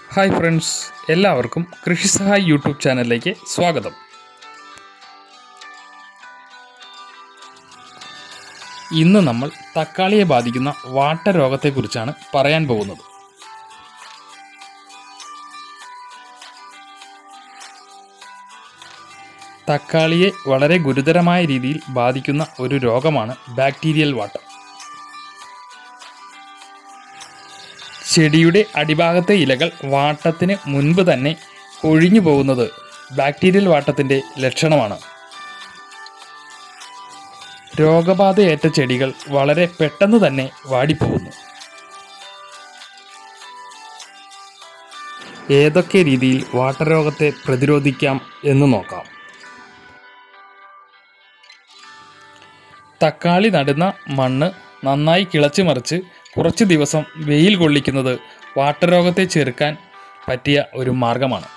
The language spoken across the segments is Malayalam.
ഹായ് ഫ്രണ്ട്സ് എല്ലാവർക്കും കൃഷി സഹായ് യൂട്യൂബ് ചാനലിലേക്ക് സ്വാഗതം ഇന്ന് നമ്മൾ തക്കാളിയെ ബാധിക്കുന്ന വാട്ടരോഗത്തെക്കുറിച്ചാണ് പറയാൻ പോകുന്നത് തക്കാളിയെ വളരെ ഗുരുതരമായ രീതിയിൽ ബാധിക്കുന്ന ഒരു രോഗമാണ് ബാക്ടീരിയൽ വാട്ടർ ചെടിയുടെ അടിഭാഗത്തെ ഇലകൾ വാട്ടത്തിന് മുൻപ് തന്നെ കൊഴിഞ്ഞു പോകുന്നത് ബാക്ടീരിയൽ വാട്ടത്തിൻ്റെ ലക്ഷണമാണ് രോഗബാധയേറ്റ ചെടികൾ വളരെ പെട്ടെന്ന് തന്നെ വാടിപ്പോകുന്നു ഏതൊക്കെ രീതിയിൽ വാട്ടരോഗത്തെ പ്രതിരോധിക്കാം എന്ന് നോക്കാം തക്കാളി നടുന്ന മണ്ണ് നന്നായി കിളച്ച് മറിച്ച് കുറച്ച് ദിവസം വെയിൽ കൊള്ളിക്കുന്നത് വാട്ടരോഗത്തെ ചെറുക്കാൻ പറ്റിയ ഒരു മാർഗമാണ്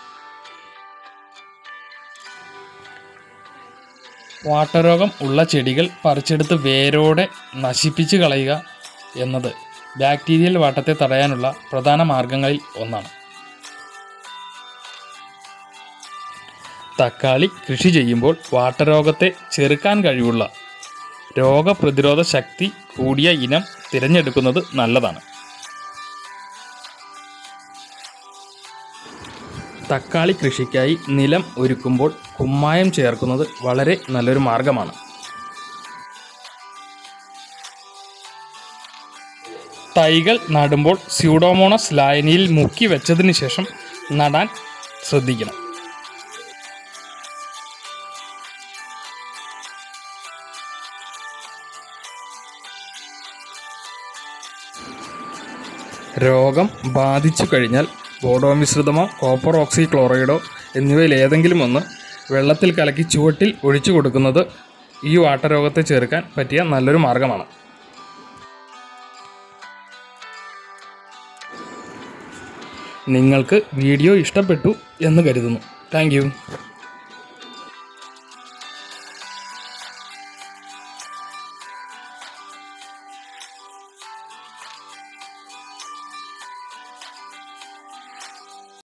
വാട്ടരോഗം ഉള്ള ചെടികൾ പറിച്ചെടുത്ത് വേരോടെ നശിപ്പിച്ച് കളയുക എന്നത് ബാക്ടീരിയൽ വാട്ടത്തെ തടയാനുള്ള പ്രധാന മാർഗങ്ങളിൽ ഒന്നാണ് തക്കാളി കൃഷി ചെയ്യുമ്പോൾ വാട്ടരോഗത്തെ ചെറുക്കാൻ കഴിവുള്ള രോഗപ്രതിരോധ ശക്തി കൂടിയ ഇനം തിരഞ്ഞെടുക്കുന്നത് നല്ലതാണ് തക്കാളി കൃഷിക്കായി നിലം ഒരുക്കുമ്പോൾ കുമ്മായം ചേർക്കുന്നത് വളരെ നല്ലൊരു മാർഗമാണ് തൈകൾ നടുമ്പോൾ സ്യൂഡോമോണസ് ലായനിയിൽ മുക്കി വെച്ചതിന് ശേഷം നടാൻ ശ്രദ്ധിക്കണം രോഗം ബാധിച്ചു കഴിഞ്ഞാൽ ബോഡോ മിശ്രിതമോ കോപ്പർ ഓക്സി ക്ലോറൈഡോ എന്നിവയിൽ ഏതെങ്കിലും ഒന്ന് വെള്ളത്തിൽ കലക്കി ചുവട്ടിൽ ഒഴിച്ചു കൊടുക്കുന്നത് ഈ വാട്ടരോഗത്തെ ചെറുക്കാൻ പറ്റിയ നല്ലൊരു മാർഗമാണ് നിങ്ങൾക്ക് വീഡിയോ ഇഷ്ടപ്പെട്ടു എന്ന് കരുതുന്നു താങ്ക്